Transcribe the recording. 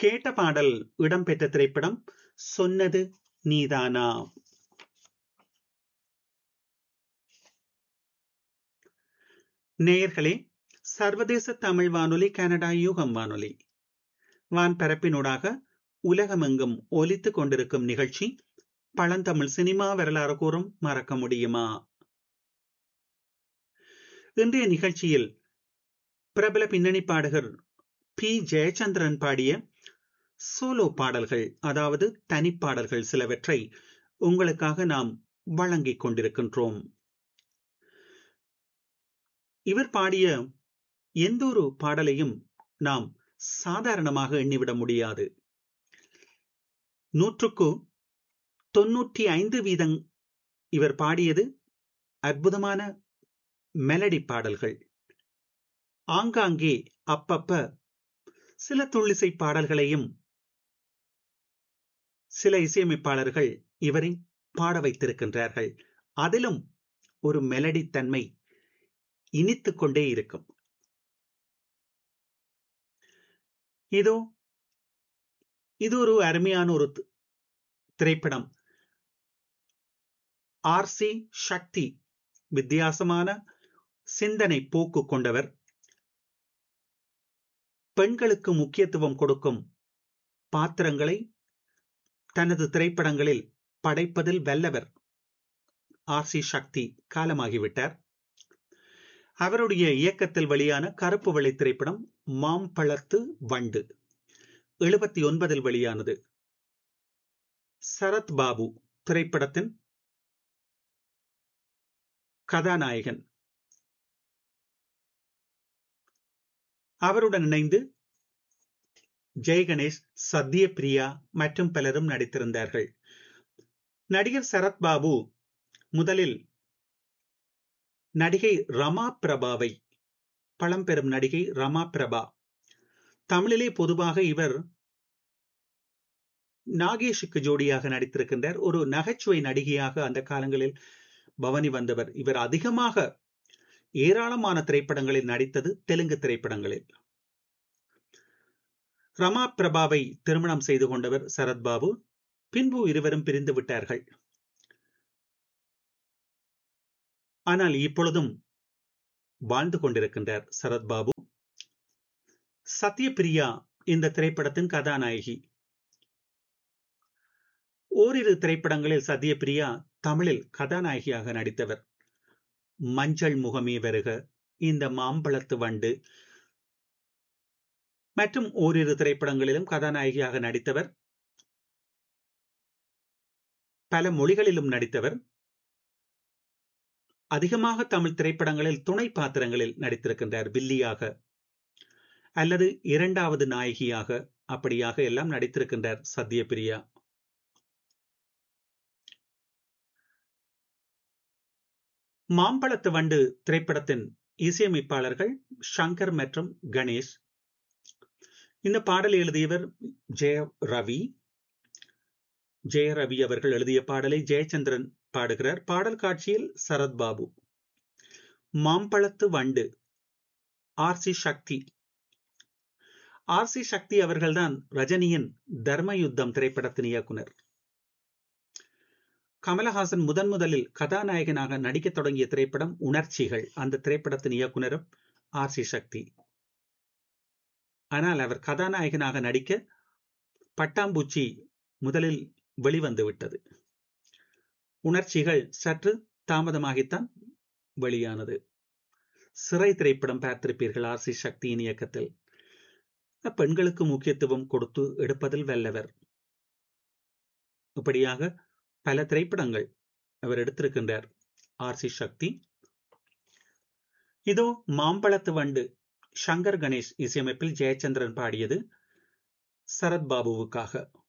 கேட்ட பாடல் இடம்பெற்ற திரைப்படம் சொன்னது நீதானா நேயர்களே சர்வதேச தமிழ் வானொலி கனடா யூகம் வானொலி வான்பரப்பினூடாக உலகமெங்கும் ஒலித்துக் கொண்டிருக்கும் நிகழ்ச்சி பழந்தமிழ் சினிமா வரலாறு கூறும் மறக்க முடியுமா இன்றைய நிகழ்ச்சியில் பிரபல பின்னணி பாடகர் பி ஜெயச்சந்திரன் பாடிய சோலோ பாடல்கள் அதாவது தனிப்பாடல்கள் சிலவற்றை உங்களுக்காக நாம் வழங்கிக் கொண்டிருக்கின்றோம் இவர் பாடிய எந்த ஒரு பாடலையும் நாம் சாதாரணமாக எண்ணிவிட முடியாது நூற்றுக்கு தொன்னூற்றி ஐந்து வீதம் இவர் பாடியது அற்புதமான மெலடி பாடல்கள் ஆங்காங்கே அப்பப்ப சில துள்ளிசை பாடல்களையும் சில இசையமைப்பாளர்கள் இவரை பாட வைத்திருக்கின்றார்கள் அதிலும் ஒரு மெலடி தன்மை இனித்துக் கொண்டே இருக்கும் இதோ இது ஒரு அருமையான ஒரு திரைப்படம் ஆர் சி சக்தி வித்தியாசமான சிந்தனை போக்கு கொண்டவர் பெண்களுக்கு முக்கியத்துவம் கொடுக்கும் பாத்திரங்களை தனது திரைப்படங்களில் படைப்பதில் வல்லவர் ஆர் சி சக்தி காலமாகிவிட்டார் அவருடைய இயக்கத்தில் வெளியான கருப்பு வெள்ளை திரைப்படம் மாம்பழத்து வண்டு எழுபத்தி ஒன்பதில் வெளியானது சரத் பாபு திரைப்படத்தின் கதாநாயகன் அவருடன் இணைந்து ஜெய்கணேஷ் சத்யபிரியா மற்றும் பலரும் நடித்திருந்தார்கள் நடிகர் சரத் பாபு முதலில் நடிகை ரமா பிரபாவை பழம்பெரும் நடிகை ரமா பிரபா தமிழிலே பொதுவாக இவர் நாகேஷுக்கு ஜோடியாக நடித்திருக்கின்றார் ஒரு நகைச்சுவை நடிகையாக அந்த காலங்களில் பவனி வந்தவர் இவர் அதிகமாக ஏராளமான திரைப்படங்களில் நடித்தது தெலுங்கு திரைப்படங்களில் ரமா பிரபாவை திருமணம் செய்து கொண்டவர் சரத்பாபு பின்பு இருவரும் பிரிந்து விட்டார்கள் ஆனால் இப்பொழுதும் வாழ்ந்து கொண்டிருக்கின்றார் சரத்பாபு சத்யபிரியா இந்த திரைப்படத்தின் கதாநாயகி ஓரிரு திரைப்படங்களில் சத்யபிரியா தமிழில் கதாநாயகியாக நடித்தவர் மஞ்சள் முகமே வருக இந்த மாம்பழத்து வண்டு மற்றும் ஓரிரு திரைப்படங்களிலும் கதாநாயகியாக நடித்தவர் பல மொழிகளிலும் நடித்தவர் அதிகமாக தமிழ் திரைப்படங்களில் துணை பாத்திரங்களில் நடித்திருக்கின்றார் வில்லியாக அல்லது இரண்டாவது நாயகியாக அப்படியாக எல்லாம் நடித்திருக்கின்றார் சத்யபிரியா மாம்பழத்து வண்டு திரைப்படத்தின் இசையமைப்பாளர்கள் சங்கர் மற்றும் கணேஷ் இந்த பாடலை எழுதியவர் ஜெய ரவி ஜெய ரவி அவர்கள் எழுதிய பாடலை ஜெயச்சந்திரன் பாடுகிறார் பாடல் காட்சியில் சரத்பாபு மாம்பழத்து வண்டு R C Sakthi R C Sakthi அவர்கள்தான் ரஜினியின் தர்ம யுத்தம் திரைப்படத்தின் இயக்குனர் கமலஹாசன் முதன் முதலில் கதாநாயகனாக நடிக்க தொடங்கிய திரைப்படம் உணர்ச்சிகள் அந்த திரைப்படத்தின் இயக்குனரும் ஆர் சி சக்தி ஆனால் அவர் கதாநாயகனாக நடிக்க பட்டாம்பூச்சி முதலில் வெளிவந்து விட்டது உணர்ச்சிகள் சற்று தாமதமாகித்தான் வெளியானது சிறை திரைப்படம் பார்த்திருப்பீர்கள் ஆர் சி சக்தியின் இயக்கத்தில் பெண்களுக்கு முக்கியத்துவம் கொடுத்து எடுப்பதில் வல்லவர் இப்படியாக பல திரைப்படங்கள் அவர் எடுத்திருக்கின்றார் ஆர் சி சக்தி இதோ மாம்பழத்து வண்டு சங்கர் கணேஷ் இசையமைப்பில் ஜெயச்சந்திரன் பாடியது சரத் பாபுவுக்காக